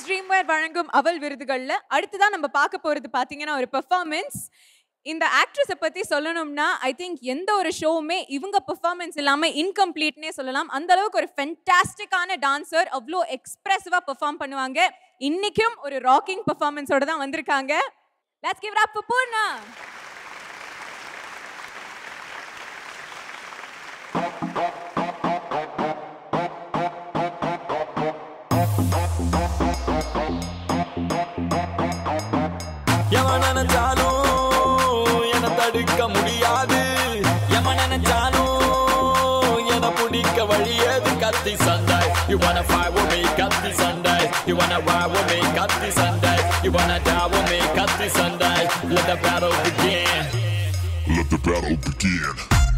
ட்ரீம்வேர் வழங்கும் அவல் விருதுகள்ல அடுத்ததான் நம்ம பார்க்க போறது பாத்தீங்கன்னா ஒரு பெர்ஃபார்மன்ஸ் இந்த ஆக்ட்ரஸை பத்தி சொல்லணும்னா ஐ திங்க் எந்த ஒரு ஷோவுமே இவங்க பெர்ஃபார்மன்ஸ் இல்லாம இன்கம்ப்ளீட்னே சொல்லலாம் அந்த அளவுக்கு ஒரு ஃபென்டாஸ்டிக்கான டான்சர் அவ்வளோ எக்ஸ்பிரசிவா பெர்ஃபார்ம் பண்ணுவாங்க இன்னைக்கும் ஒரு ராக்கிங் பெர்ஃபார்மன்ஸோட தான் வந்திருக்காங்க let's give up for Poorna எவன் நினைச்சாலும் என தடுக்க முடியாது எவன் நினைச்சாலும் என பிடிக்க வழியது கத்தி சண்டை You wanna fight with me, கத்தி சண்டை You wanna ride with me, கத்தி சண்டை You wanna die with me, கத்தி சண்டை Let the battle begin Let the battle begin.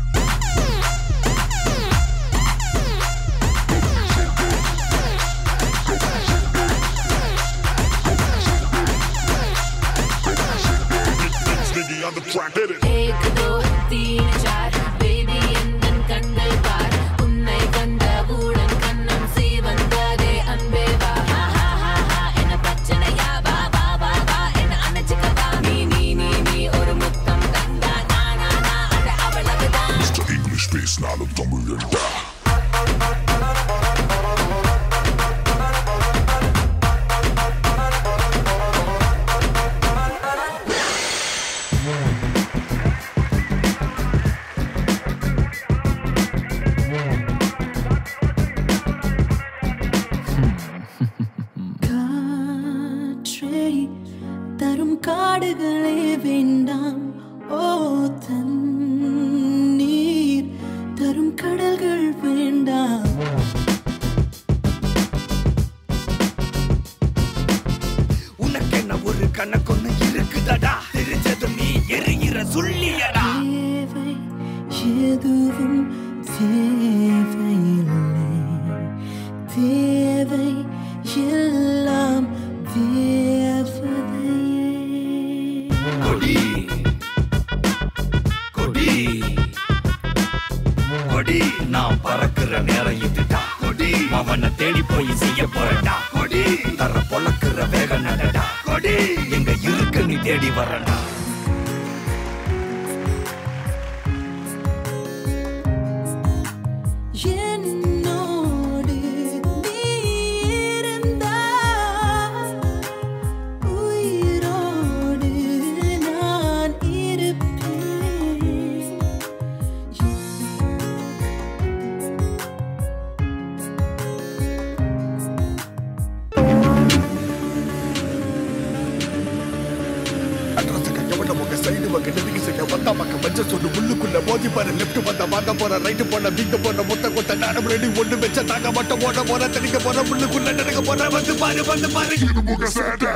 Nigga on the track, hit it. एक दो तीन चार பேபி எந்தன் கண்கள் பார் உன்னை கண்டவுடன் கண்ணம் சீவந்ததே அன்பே வா ஹா ஹா ஹா ஹா என்ன பிரச்சனையா வா வா வா வா என்ன அணைச்சுக்கவா நீ நீ நீ நீ ஒரு முத்தம் தந்தா நான் நான் நான் அது அவ்வளவுதான் Mr. English Space நாளும் தமிழன்டா காற்றே தரும் காடுகளே வேண்டாம் ஓ தண்ணீர் தரும் கடல்கள் வேண்டாம் உனக்கு என்ன ஒரு கணக்கொன்னு இருக்குதடா தெரிஞ்சதும் நீ எரிகிற சொல்லியடா தேவை எதுவும் தேவையில்லை தேவை எல்லாம் தேவதையே கொடி கொடி கொடி நான் பறக்குற நேரம் இதுடா கொடி அவனை தேடி போய் செய்ய போறடா கொடி தர பொழக்குற வேக நடடா கொடி எங்க இருக்கு நீ தேடி வரடா என்னோடு நீ இருந்தால் உயிரோடு நான் இருப்பேன் அட்ரஸ் எவன உங்க சைடு வங்க நெருங்கி செய்ய வந்தா பக்க மஞ்ச சொல்லு உள்ளுக்குள்ள மோதி பாரு லெஃப்ட் வந்த வாங்க போற ரைட் போன வீங்க போன முத்த கொத்த நாடம் ரெடி ஒண்ணு வச்ச தாங்க மட்டும் ஓட போற தடிக்க போற உள்ளுக்குள்ள நடக்க போற வந்து பாரு வந்து பாரு முக சாட்டா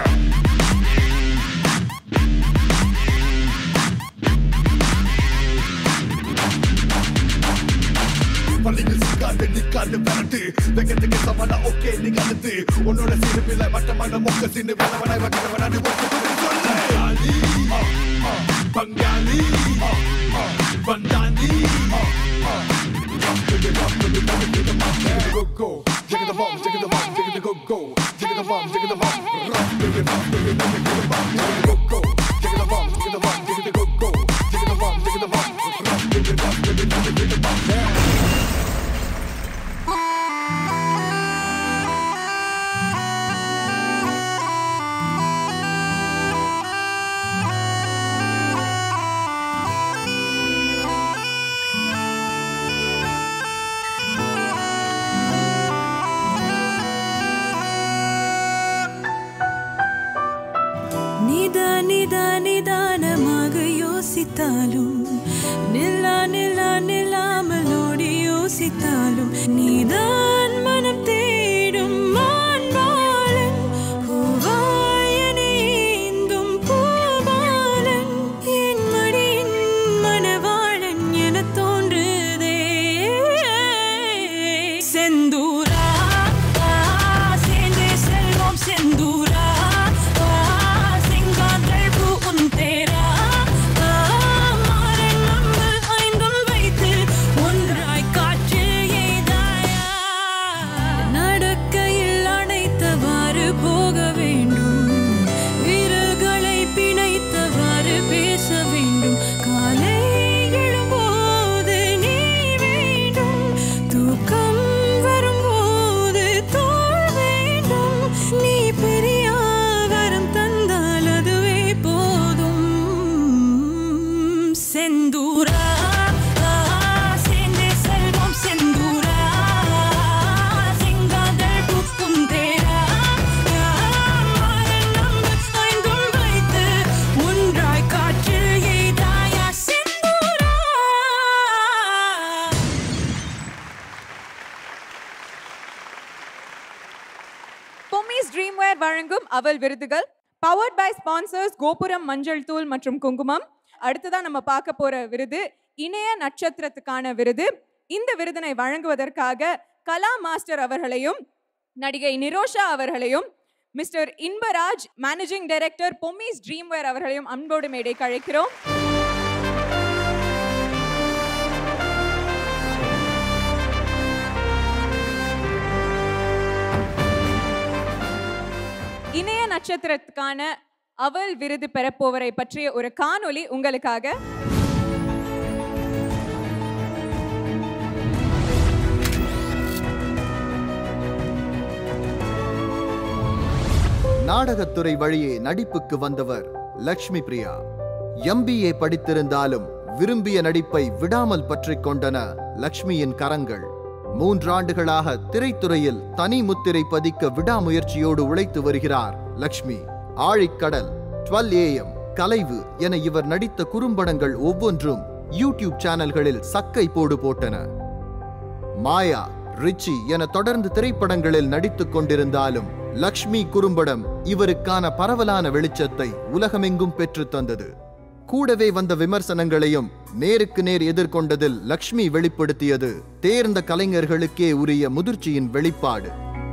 பள்ளிகள் சிக்காண்டு நிக்காண்டு பரட்டு வெக்கத்துக்கு சமனா ஓகே நீங்க அடுத்து உன்னோட சிறுபில மட்டமான மொக்க சின்ன வேலவனாய் வக்கிறவனாடி ஒட்டு சொல்லி பங்காளி பந்தானி Go go, jigga the bomb, jigga the bomb, jigga the go go, jigga the bomb, jigga the bomb, rock, jigga the bomb, jigga the bomb, jigga the go go, jigga the bomb, jigga the bomb, jigga the go go, jigga the bomb, jigga the bomb, rock, jigga the bomb, jigga the bomb, jigga the bomb, yeah. Nita Nita நிதானமாக யோசித்தாலும் நில்லா நில்லா நில்லாமல் ஓடி யோசித்தாலும் நீதான் மனம் தேடும் மான்பாலன் பூவாயனை ஏந்தும் பூபாலன் என் மடியின் மணவாளன் எனத் தோன்றுதே செந்தூரா ஆ, சேர்ந்தே செல்வோம் செந்தூரா ஆ, செங்காந்தள் பூ உன் தேரா ஆ, மாறன் நம்பு ஐந்தும் வைத்து ஒன்றாய் காற்று எய்தாயா பொம்மிஸ் ட்ரீம்வேர் வழங்கும் அவல் விருதுகள் பவர்ட் பை ஸ்பான்சர்ஸ் கோபுரம் மஞ்சள் தூள் மற்றும் குங்குமம் அடுத்ததா நம்ம பார்க்க போற விருது இணைய நட்சத்திரத்துக்கான விருது இந்த விருதினை வழங்குவதற்காக கலா மாஸ்டர் அவர்களையும் நடிகை நிரோஷா அவர்களையும் mister Inbaraj managing director Bommis dreamwear அவர்களையும் அன்போடு மேடைக்கு அழைக்கிறோம் இணைய நட்சத்திரத்துக்கான அவல் விருது பெறப்போவரை பற்றிய ஒரு காணொளி உங்களுக்காக நாடகத்துறை வழியே நடிப்புக்கு வந்தவர் லக்ஷ்மி பிரியா எம்பிஏ படித்திருந்தாலும் விரும்பிய நடிப்பை விடாமல் பற்றிக் கொண்டன லக்ஷ்மியின் கரங்கள் மூன்றாண்டுகளாக திரைத்துறையில் தனி முத்திரை பதிக்க விடாமுயற்சியோடு உழைத்து வருகிறார் லக்ஷ்மி ஆழிக்கடல் டுவெல் ஏஎம் கலைவு என இவர் நடித்த குறும்படங்கள் ஒவ்வொன்றும் யூடியூப் சேனல்களில் சக்கை போடு போட்டன மாயா ரிச்சி என தொடர்ந்து திரைப்படங்களில் நடித்துக் கொண்டிருந்தாலும் லக்ஷ்மி குறும்படம் இவருக்கான பரவலான வெளிச்சத்தை உலகமெங்கும் பெற்றுத் தந்தது கூடவே வந்த விமர்சனங்களையும் நேருக்கு நேர் எதிர்கொண்டதில் லக்ஷ்மி வெளிப்படுத்தியது தேர்ந்த கலைஞர்களுக்கே உரிய முதிர்ச்சியின் வெளிப்பாடு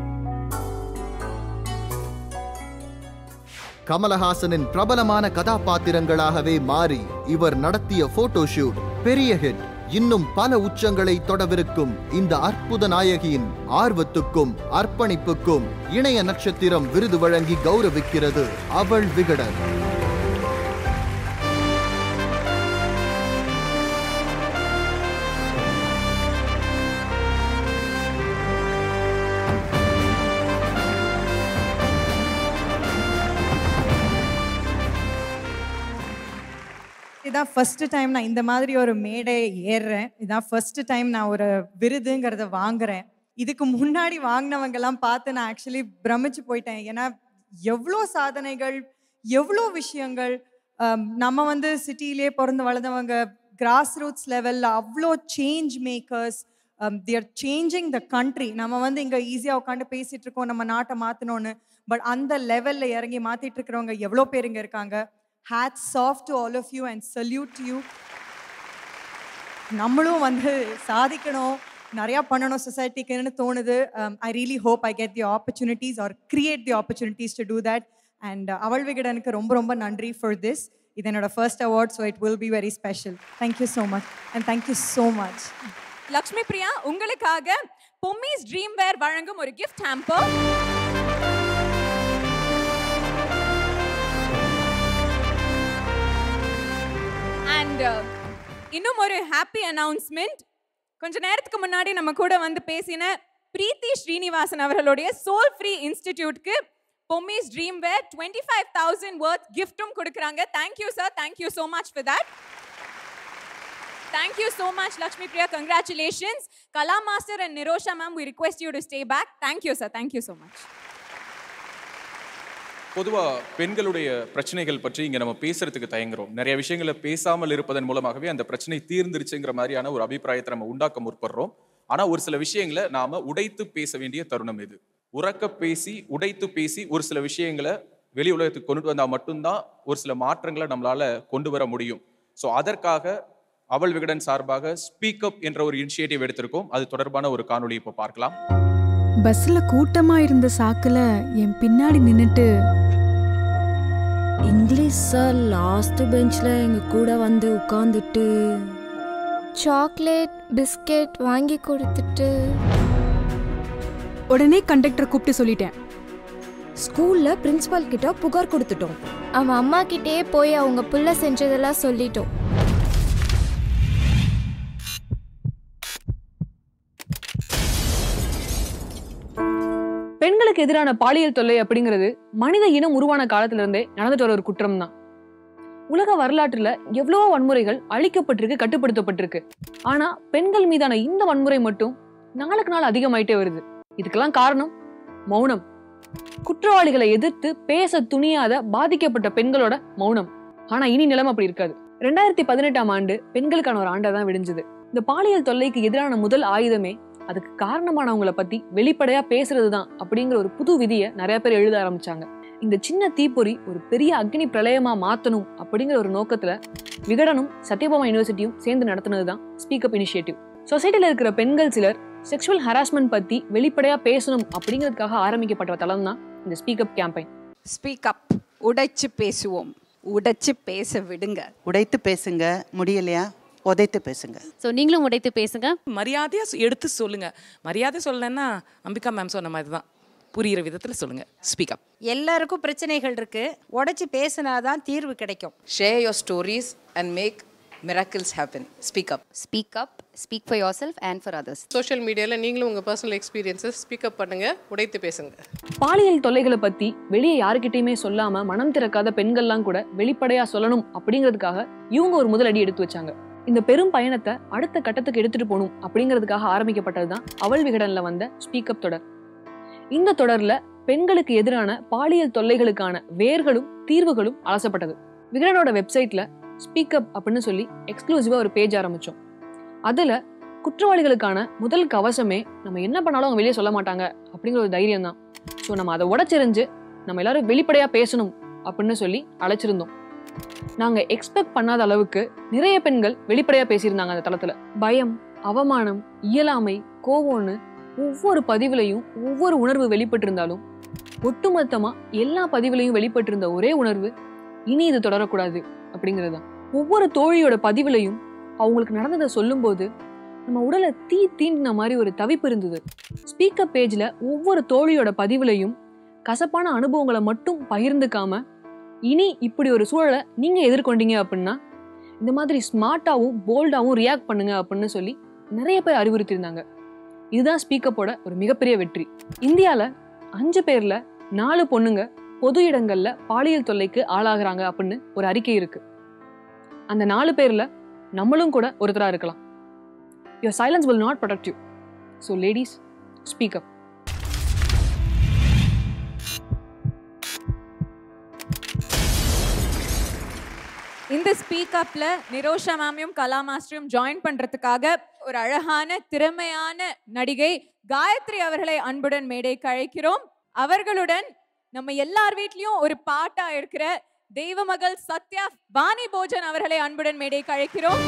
கமலஹாசனின் பிரபலமான கதாபாத்திரங்களாகவே மாறி இவர் நடத்திய போட்டோ ஷூட் பெரிய ஹிட் இன்னும் பல உச்சங்களை தொடவிருக்கும் இந்த அற்புத நாயகியின் ஆர்வத்துக்கும் அர்ப்பணிப்புக்கும் இணைய நட்சத்திரம் விருது வழங்கி கௌரவிக்கிறது அவள் விகடன் இதான் ஃபர்ஸ்ட் டைம் நான் இந்த மாதிரி ஒரு மேடை ஏறுறேன் இதான் ஃபர்ஸ்ட் டைம் நான் ஒரு விருதுங்கிறத வாங்குறேன் இதுக்கு முன்னாடி வாங்கினவங்கெல்லாம் பார்த்து நான் ஆக்சுவலி பிரமிச்சு போயிட்டேன் ஏன்னா எவ்வளோ சாதனைகள் எவ்வளோ விஷயங்கள் ஆம், நம்ம வந்து சிட்டிலே பிறந்து வளர்ந்தவங்க கிராஸ் ரூட்ஸ் லெவலில் அவ்வளோ change makers they're changing the country நம்ம வந்து இங்கே ஈஸியாக உட்காந்து பேசிட்டு இருக்கோம் நம்ம நாட்டை மாற்றணும்னு பட் அந்த லெவலில் இறங்கி மாற்றிட்டு இருக்கிறவங்க எவ்வளோ பேர் இங்கே இருக்காங்க hats off to all of you and salute you நம்மளும் வந்து சாதிக்கணும் நிறையா பண்ணணும் சொசைட்டிக்குன்னு தோணுது I really hope I get the opportunities or create the opportunities to do that and Aval விகடனுக்கு ரொம்ப ரொம்ப நன்றி ஃபார் திஸ் இது என்னோட first award so it will be very special thank you so much and thank you so much Lakshmi Priya உங்களுக்காக Bommis dream வேர் வழங்கும் ஒரு gift hamper and இன்னும் ஒரு ஹாப்பி அனௌன்ஸ்மெண்ட் கொஞ்ச நேரத்துக்கு முன்னாடி நம்ம கூட வந்து பேசின பிரீத்தி ஸ்ரீனிவாசன் அவர்களுடைய சோல் ஃப்ரீ இன்ஸ்டிடியூட்க்கு Bommis dream wear twenty five thousand worth கிஃப்ட்டும் கொடுக்குறாங்க thank you sir thank you so much for that Thank you so much, Lakshmi Priya. Congratulations. Kala Master and Nirosha ma'am, we request you to stay back. Thank you, sir. Thank you so much. பொதுவா பெண்களுடைய பிரச்சனைகள் பற்றி இங்க நம்ம பேசுறதுக்கு தயங்குறோம் நிறைய விஷயங்களை பேசாமல் இருப்பதன் மூலமாகவே அந்த பிரச்சனை தீர்ந்துருச்சுங்கிற மாதிரியான ஒரு அபிப்பிராயத்தை நம்ம உண்டாக்க முற்படுறோம் ஆனா ஒரு சில விஷயங்களை நாம உடைத்து பேச வேண்டிய தருணம் இது உறக்க பேசி உடைத்து பேசி ஒரு சில விஷயங்களை வெளி உலகத்துக்கு கொண்டு வந்தா மட்டும்தான் ஒரு சில மாற்றங்களை நம்மளால கொண்டு வர முடியும் ஸோ அதற்காக அவள் விகடன் சார்பாக ஸ்பீக் அப் என்ற ஒரு இனிஷியேட்டிவ் எடுத்திருக்கோம் அது தொடர்பான ஒரு காணொளி இப்போ பார்க்கலாம் பஸ்ல கூட்டமா இருந்த சாக்குல என் பின்னாடி நின்னுட்டு இங்கிலீஷ் சார் லாஸ்ட் பெஞ்சில் எங்கள் கூட வந்து உட்காந்துட்டு சாக்லேட் பிஸ்கெட் வாங்கி கொடுத்துட்டு உடனே கண்டக்டர் கூப்பிட்டு சொல்லிட்டேன் ஸ்கூலில் பிரின்சிபால் கிட்ட புகார் கொடுத்துட்டோம் அவன் அம்மா கிட்டே போய் அவங்க புள்ள செஞ்சதெல்லாம் சொல்லிட்டோம் பெண்களுக்கு எதிரான பாலியல் தொல்லை அப்படிங்கிறது மனித இனம் உருவான காலத்துல இருந்தே நடந்துட்டு வர ஒரு குற்றம் தான் உலக வரலாற்றுல எவ்வளவோ வன்முறைகள் அழிக்கப்பட்டிருக்கு கட்டுப்படுத்தப்பட்டிருக்கு ஆனா பெண்கள் மீதான இந்த வன்முறை மட்டும் நாளுக்கு நாள் அதிகமாயிட்டே வருது இதுக்கெல்லாம் காரணம் மௌனம் குற்றவாளிகளை எதிர்த்து பேச துணியாத பாதிக்கப்பட்ட பெண்களோட மௌனம் ஆனா இனி நிலைமை அப்படி இருக்காது ரெண்டாயிரத்தி பதினெட்டாம் ஆண்டு பெண்களுக்கான ஒரு ஆண்டா தான் விடிஞ்சது இந்த பாலியல் தொல்லைக்கு எதிரான முதல் ஆயுதமே அதுக்கு காரணமானவங்கள பத்தி வெளிப்படையா பேசுறது தான் அப்படிங்கிற ஒரு புது விதியை நிறைய பேர் எழுத ஆரம்பிச்சாங்க இந்த சின்ன தீப்பொறி ஒரு பெரிய அக்னி பிரளயமா மாத்தணும் அப்படிங்கிற ஒரு நோக்கத்துல விகடனும் சத்யபாமா யூனிவர்சிட்டியும் சேர்ந்து நடத்தினது தான் ஸ்பீக் அப் இனிஷியேட்டிவ் சொசைட்டில இருக்கிற பெண்கள் சிலர் செக்ஷுவல் ஹராஸ்மெண்ட் பத்தி வெளிப்படையா பேசணும் அப்படிங்கிறதுக்காக ஆரம்பிக்கப்பட்ட தளம் தான் இந்த speak up campaign speak up உடைச்சு பேசுவோம் உடைச்சு பேச விடுங்க உடைத்து பேசுங்க முடியலையா உதைத்து பேசுங்க ஸோ நீங்களும் உடைத்து பேசுங்க மரியாதையா சொ- எடுத்து சொல்லுங்க மரியாதை சொல்லலைன்னா அம்பிகா மேம் சொன்ன மாதிரி தான் புரியிற விதத்துல சொல்லுங்க ஸ்பீக் அப் எல்லாருக்கும் பிரச்சனைகள் இருக்கு உடைச்சு பேசினாதான் தீர்வு கிடைக்கும் Share your stories and make miracles happen. Speak up. Speak up speak for yourself and for others social மீடியாவில் நீங்களும் உங்கள் பர்சனல் எக்ஸ்பீரியன்ஸஸ் ஸ்பீக்கப் பண்ணுங்க உடைத்து பேசுங்க பாலியல் தொல்லைகளை பத்தி வெளியே யாருக்கிட்டயுமே சொல்லாம மனம் திறக்காத பெண்கள்லாம் கூட வெளிப்படையா சொல்லணும் அப்படிங்கிறதுக்காக இவங்க ஒரு முதல் அடி எடுத்து வச்சாங்க இந்த பெரும் பயணத்தை அடுத்த கட்டத்துக்கு எடுத்துட்டு போகணும் அப்படிங்கிறதுக்காக ஆரம்பிக்கப்பட்டதுதான் அவள் விகடன்ல வந்த ஸ்பீக் அப் தொடர் இந்த தொடர்ல பெண்களுக்கு எதிரான பாலியல் தொல்லைகளுக்கான வேர்களும் தீர்வுகளும் அலசப்பட்டது விகடனோட வெப்சைட்ல ஸ்பீக் அப் அப்படின்னு சொல்லி எக்ஸ்க்ளூசிவா ஒரு பேஜ் ஆரம்பிச்சோம் அதுல குற்றவாளிகளுக்கான முதல் கவசமே நம்ம என்ன பண்ணாலும் அவங்க வெளியே சொல்ல மாட்டாங்க அப்படிங்கிற ஒரு தைரியம் தான் ஸோ நம்ம அதை உடச்செறிஞ்சு நம்ம எல்லாரும் வெளிப்படையா பேசணும் அப்படின்னு சொல்லி அழைச்சிருந்தோம் நாங்க எக்ஸ்பெக்ட் பண்ணாத அளவுக்கு நிறைய பெண்கள் வெளிப்படையா பேசியிருந்தாங்க அந்த தளத்துல பயம் அவமானம் இயலாமை கோவம்னு ஒவ்வொரு பதிவுலையும் ஒவ்வொரு உணர்வு வெளிப்பட்டிருந்தாலும் ஒட்டுமொத்தமா எல்லா பதிவுலையும் வெளிப்பட்டிருந்த ஒரே உணர்வு இனி இது தொடரக்கூடாது அப்படிங்கிறது தான் ஒவ்வொரு தோழியோட பதிவுலையும் அவங்களுக்கு நடந்ததை சொல்லும்போது நம்ம உடலை தீ தீண்டின மாதிரி ஒரு தவிப்பு இருந்தது ஸ்பீக்கர் பேஜ்ல ஒவ்வொரு தோழியோட பதிவுலையும் கசப்பான அனுபவங்களை மட்டும் பகிர்ந்துக்காம இனி இப்படி ஒரு சூழலை நீங்க எதிர்கொண்டீங்க அப்படின்னா இந்த மாதிரி ஸ்மார்ட்டாவும் போல்டாவும் ரியாக்ட் பண்ணுங்க அப்படின்னு சொல்லி நிறைய பேர் அறிவுறுத்தியிருந்தாங்க இதுதான் ஸ்பீக்கப்போட ஒரு மிகப்பெரிய வெற்றி இந்தியால அஞ்சு பேர்ல நாலு பொண்ணுங்க பொது இடங்கள்ல பாலியல் தொல்லைக்கு ஆளாகிறாங்க அப்படின்னு ஒரு அறிக்கை இருக்கு அந்த நாலு பேர்ல நம்மளும் கூட ஒருத்தரா இருக்கலாம் your silence will not protect you so ladies speak up இந்த ஸ்பீக் அப்ல நிரோஷா மேமையும் கலா மாஸ்டரும் ஜாயின் பண்றதுக்காக ஒரு அழகான திறமையான நடிகை காயத்ரி அவர்களை அன்புடன் மேடைக்கு அழைக்கிறோம் அவர்களுடன் நம்ம எல்லார் வீட்லயும் ஒரு பாட்டா இருக்கிற தெய்வமகள் சத்யா வாணி போஜன் அவர்களை அன்புடன் மேடைக்கு அழைக்கிறோம்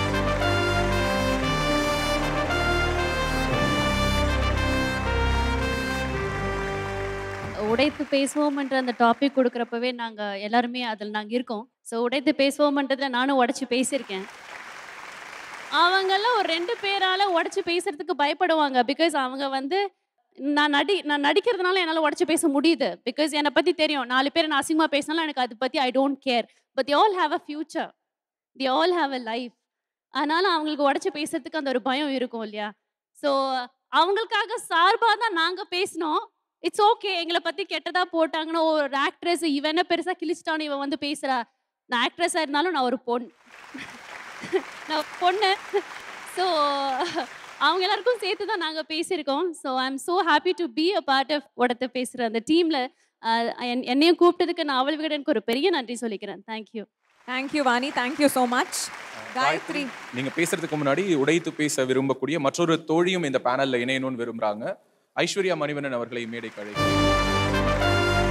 உடைத்து பேசுவோம்ன்ற அந்த டாபிக் கொடுக்குறப்பவே நாங்கள் எல்லாருமே அதில் நாங்கள் இருக்கோம் ஸோ உடைத்து பேசுவோம்ன்றதுல நானும் உடச்சி பேசியிருக்கேன் அவங்கெல்லாம் ஒரு ரெண்டு பேரால உடச்சி பேசுறதுக்கு பயப்படுவாங்க பிகாஸ் அவங்க வந்து நான் நடி நான் நடிக்கிறதுனால என்னால் உடச்சி பேச முடியுது பிகாஸ் என்னை பற்றி தெரியும் நாலு பேர் நான் அசிங்கமாக பேசினாலும் எனக்கு அதை பற்றி I don't care but the all have a future the all have a life அதனால அவங்களுக்கு உடச்சி பேசுறதுக்கு அந்த ஒரு பயம் இருக்கும் இல்லையா ஸோ அவங்களுக்காக சார்பாக தான் நாங்கள் பேசினோம் இட்ஸ் ஓகே எங்களை பற்றி கெட்டதா போட்டாங்கன்னா ஒரு ஆக்ட்ரஸ் இவன் என்ன பெருசாக கிழிச்சிட்டான்னு இவன் வந்து பேசுகிறா நான் ஆக்ட்ரஸாக இருந்தாலும் நான் ஒரு பொண்ணு நான் பொண்ணு ஸோ அவங்க எல்லாருக்கும் சேர்த்து தான் நாங்கள் பேசியிருக்கோம் so I am so happy to be a part of உடத்த பேசுகிற அந்த டீமில் என்னையும் கூப்பிட்டதுக்கு நான் அவள் விகடனுக்கு ஒரு பெரிய நன்றி சொல்லிக்கிறேன் thank you thank you Vani thank you so much Gayathri நீங்க பேசுறதுக்கு முன்னாடி உடைத்து பேச விரும்பக்கூடிய மற்றொரு தோழியும் இந்த பேனல்ல இணையணும்னு விரும்புறாங்க ஐஸ்வர்யா மணிவண்ணன் அவர்களை மேடைக்கு அழைக்கிறேன்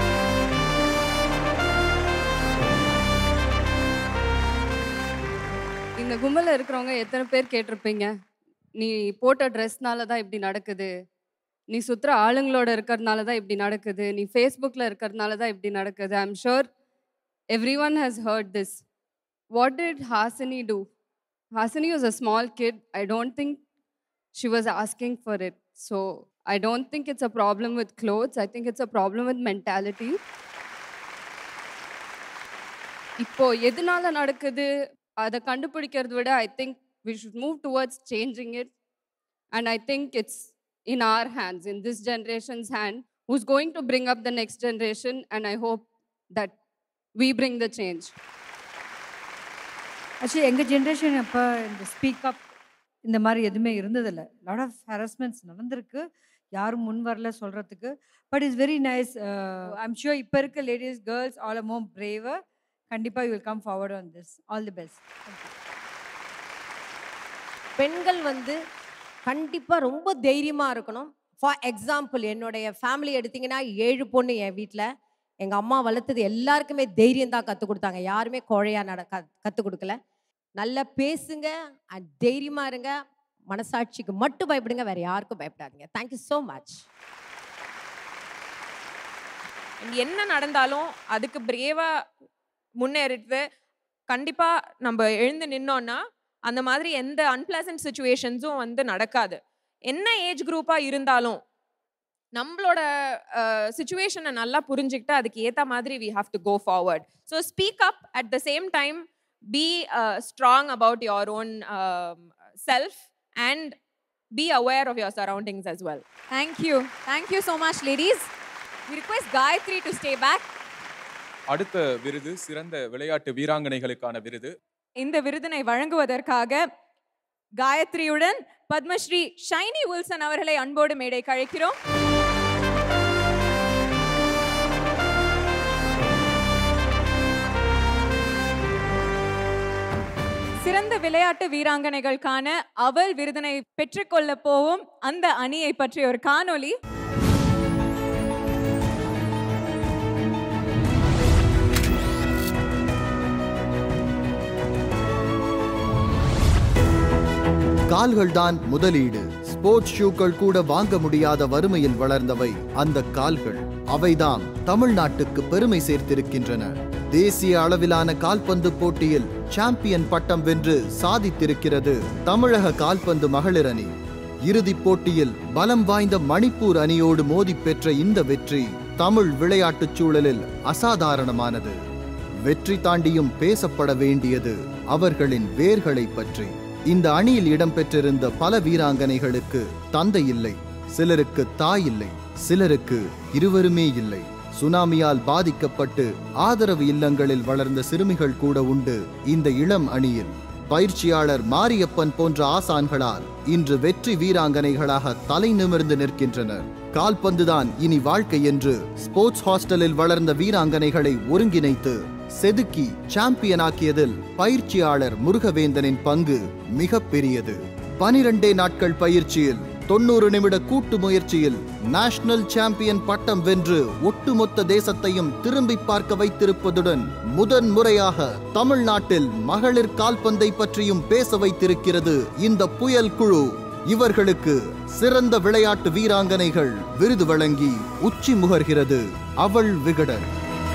இந்த கும்பலில் இருக்கிறவங்க எத்தனை பேர் கேட்டிருப்பீங்க நீ போட்ட ட்ரெஸ்னால தான் இப்படி நடக்குது நீ சுற்றுற ஆளுங்களோட இருக்கிறதுனால தான் இப்படி நடக்குது நீ ஃபேஸ்புக்கில் இருக்கிறதுனால தான் இப்படி நடக்குது I am sure every one has heard this what did Hasini do Hasini was a small kid I don't think she was asking for it so I don't think it's a problem with clothes I think it's a problem with mentality இப்போ எதனால நடக்குது அதை கண்டுபிடிக்கிறத விட I think we should move towards changing it and I think it's in our hands in this generations hand whose going to bring up the next generation and I hope that we bring the change actually எங்கள் generation அப்போ இந்த speak up இந்த மாதிரி எதுவுமே இருந்ததில்ல lot of harassments நடந்திருக்கு யாரும் முன் வரல சொல்கிறதுக்கு but it's very nice I'm sure இப்போ இருக்க லேடிஸ் கேர்ள்ஸ் ஆல் அமோ பிரேவர் கண்டிப்பாக you will come forward on this all the best பெண்கள் வந்து கண்டிப்பாக ரொம்ப தைரியமாக இருக்கணும் ஃபார் எக்ஸாம்பிள் என்னுடைய ஃபேமிலி எடுத்தீங்கன்னா ஏழு பொண்ணு என் வீட்டில் எங்கள் அம்மா வளர்த்தது எல்லாருக்குமே தைரியம் தான் கற்றுக் கொடுத்தாங்க யாருமே கோழையா நட க கற்றுக் கொடுக்கல நல்லா பேசுங்க அண்ட் தைரியமாக இருங்க மனசாட்சிக்கு மட்டும் பயப்படுங்க வேற யாருக்கும் பயப்படாதீங்க தேங்க்யூ ஸோ மச் And என்ன நடந்தாலும் அதுக்கு பிரேவா முன்னேறிட்டு கண்டிப்பா நம்ம எழுந்து நின்னோம்னா அந்த மாதிரி எந்த அன்பிளசன்ட் சுச்சுவேஷன்ஸும் வந்து நடக்காது என்ன ஏஜ் குரூப்பா இருந்தாலும் நம்மளோட சுச்சுவேஷனை நல்லா புரிஞ்சுக்கிட்டு அதுக்கு ஏத்த மாதிரி we have to go forward so speak up at the same time be strong about your own self and be aware of your surroundings as well Thank you. Thank you so much, ladies. We request Gayatri to stay back. அடுத்த விருது சிறந்த விளையாட்டு வீராங்கனைகளுக்கான விருது இந்த விருதினை வழங்குவதற்காக காயத்ரியுடன் Padmashri Saini Wilson அவர்களை அன்போடு மேடை கழைக்கிறோம் சிறந்த விளையாட்டு வீராங்கனைகளுக்கான அவள் விருதினை பெற்றுக்கொள்ள போவும் அந்த அணியை பற்றிய ஒரு காணொளி கால்கள்தான் முதலீடு ஸ்போர்ட்ஸ் ஷூக்கள் கூட வாங்க முடியாத வறுமையில் வளர்ந்தவை அந்த கால்கள் அவைதாம் தமிழ்நாட்டுக்கு பெருமை சேர்த்திருக்கின்றன தேசிய அளவிலான கால்பந்து போட்டியில் சாம்பியன் பட்டம் வென்று சாதித்திருக்கிறது தமிழக கால்பந்து மகளிர் அணி இறுதிப் போட்டியில் பலம் வாய்ந்த மணிப்பூர் அணியோடு மோதி பெற்ற இந்த வெற்றி தமிழ் விளையாட்டுச் சூழலில் அசாதாரணமானது வெற்றி தாண்டியும் பேசப்பட வேண்டியது அவர்களின் வேர்களை பற்றி இந்த அணியில் இடம்பெற்றிருந்த பல வீராங்கனைகளுக்கு தந்தை இல்லை சிலருக்கு தாய் இல்லை சிலருக்கு இருவருமே இல்லை சுனாமியால் பாதிக்கப்பட்டு ஆதரவு இல்லங்களில் வளர்ந்த சிறுமிகள் கூட உண்டு இந்த இளம் அணியில் பயிற்சியாளர் மாரியப்பன் போன்ற ஆசான்களால் இன்று வெற்றி வீராங்கனைகளாக தலை நிமிர்ந்து நிற்கின்றனர் கால்பந்துதான் இனி வாழ்க்கை என்று ஸ்போர்ட்ஸ் ஹாஸ்டலில் வளர்ந்த வீராங்கனைகளை ஒருங்கிணைத்து செதுக்கி சாம்பியனாக்கியதில் பயிற்சியாளர் முருகவேந்தனின் பங்கு மிக பெரியது பனிரெண்டே நாட்கள் பயிற்சியில் தொண்ணூறு நிமிட கூட்டு முயற்சியில் நேஷனல் சாம்பியன் பட்டம் வென்று ஒட்டுமொத்த தேசத்தையும் திரும்பி பார்க்க வைத்திருப்பதுடன் முதன் முறையாக தமிழ்நாட்டில் மகளிர் கால்பந்தை பற்றியும் பேச வைத்திருக்கிறது இந்த புயல் குழு இவர்களுக்கு சிறந்த விளையாட்டு வீராங்கனைகள் விருது வழங்கி உச்சி முகர்கிறது அவள் விகடன்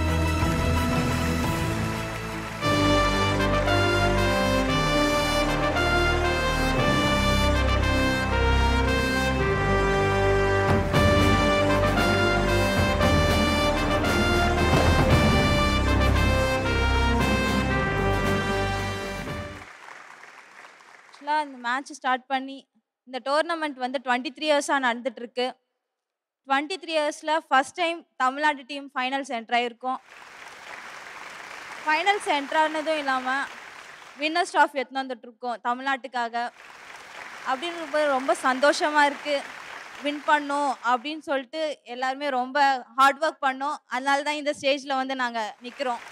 ஆக்சுவலாக இந்த மேட்ச் ஸ்டார்ட் பண்ணி இந்த டோர்னமெண்ட் வந்து டுவெண்ட்டி த்ரீ இயர்ஸாக நடந்துட்டு இருக்கு டுவெண்ட்டி த்ரீ இயர்ஸில் first time Tamil Nadu team finals என்ட்ராயிருக்கோம் ஃபைனல்ஸ் என்ட்ரானதும் இல்லாமல் வின்னர்ஸ் ட்ராஃபி எடுத்துன்னு வந்துட்டுருக்கோம் தமிழ்நாட்டுக்காக அப்படின்னு ரொம்ப சந்தோஷமாக இருக்குது வின் பண்ணோம் அப்படின்னு சொல்லிட்டு எல்லாருமே ரொம்ப ஹார்ட் ஒர்க் பண்ணோம் அதனால தான் இந்த ஸ்டேஜில் வந்து நாங்கள் நிற்கிறோம்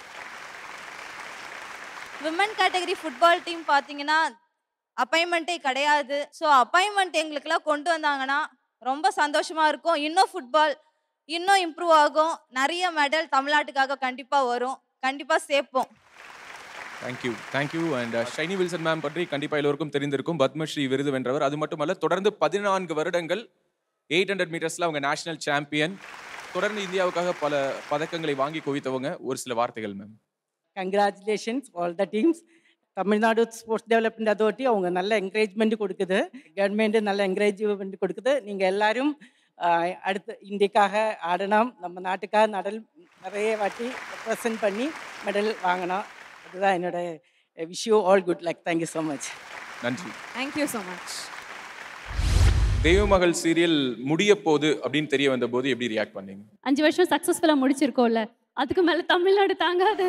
விமன் கேட்டகரி ஃபுட்பால் டீம் பார்த்தீங்கன்னா அப்பாயின்மெண்ட்டே கிடையாது ஸோ அப்பாயின்மெண்ட் எங்களுக்கெல்லாம் கொண்டு வந்தாங்கன்னா ரொம்ப சந்தோஷமா இருக்கும் இன்னும் ஃபுட்பால் இன்னும் இம்ப்ரூவ் ஆகும் நிறைய மெடல் தமிழ்நாட்டுக்காக கண்டிப்பாக வரும் கண்டிப்பாக சேர்ப்போம் thank you thank you and Shiny Wilson ma'am பற்றி கண்டிப்பாக எல்லோருக்கும் தெரிந்திருக்கும் பத்மஸ்ரீ விருது வென்றவர் அது மட்டுமல்ல தொடர்ந்து பதினான்கு வருடங்கள் எயிட் ஹண்ட்ரட் மீட்டர்ஸில் அவங்க நேஷனல் சாம்பியன் தொடர்ந்து இந்தியாவுக்காக பல பதக்கங்களை வாங்கி குவித்தவங்க ஒரு சில வார்த்தைகள் ma'am congratulations all the teams Tamil Nadu sports development அதோட்டி அவங்க நல்ல என்கரேஜ்மெண்ட் கொடுக்குது கவர்மெண்ட்டு நல்ல என்கரேஜ்மெண்ட் கொடுக்குது நீங்கள் எல்லாரும் ஆஹ், அடுத்து இந்தியாக்காக ஆடணும் நம்ம நாட்டுக்காக நடல் நிறைய வாட்டி ரெப்ரசன்ட் பண்ணி மெடல் வாங்கணும் அதுதான் என்னோட wish you all good luck thank you so much நன்றி Thank you so much. Deivamagal serial முடிய போகுது அப்படின்னு தெரிய வந்த போது எப்படி ரியாக்ட் பண்ணீங்க அஞ்சு வருஷம் சக்ஸஸ்ஃபுல்லாக முடிச்சிருக்கோம்ல அதுக்கு மேலே தமிழ்நாடு தாங்காது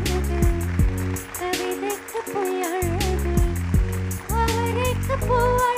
கவிதைக்கு பொய் அழகு அவரைக்கு பூ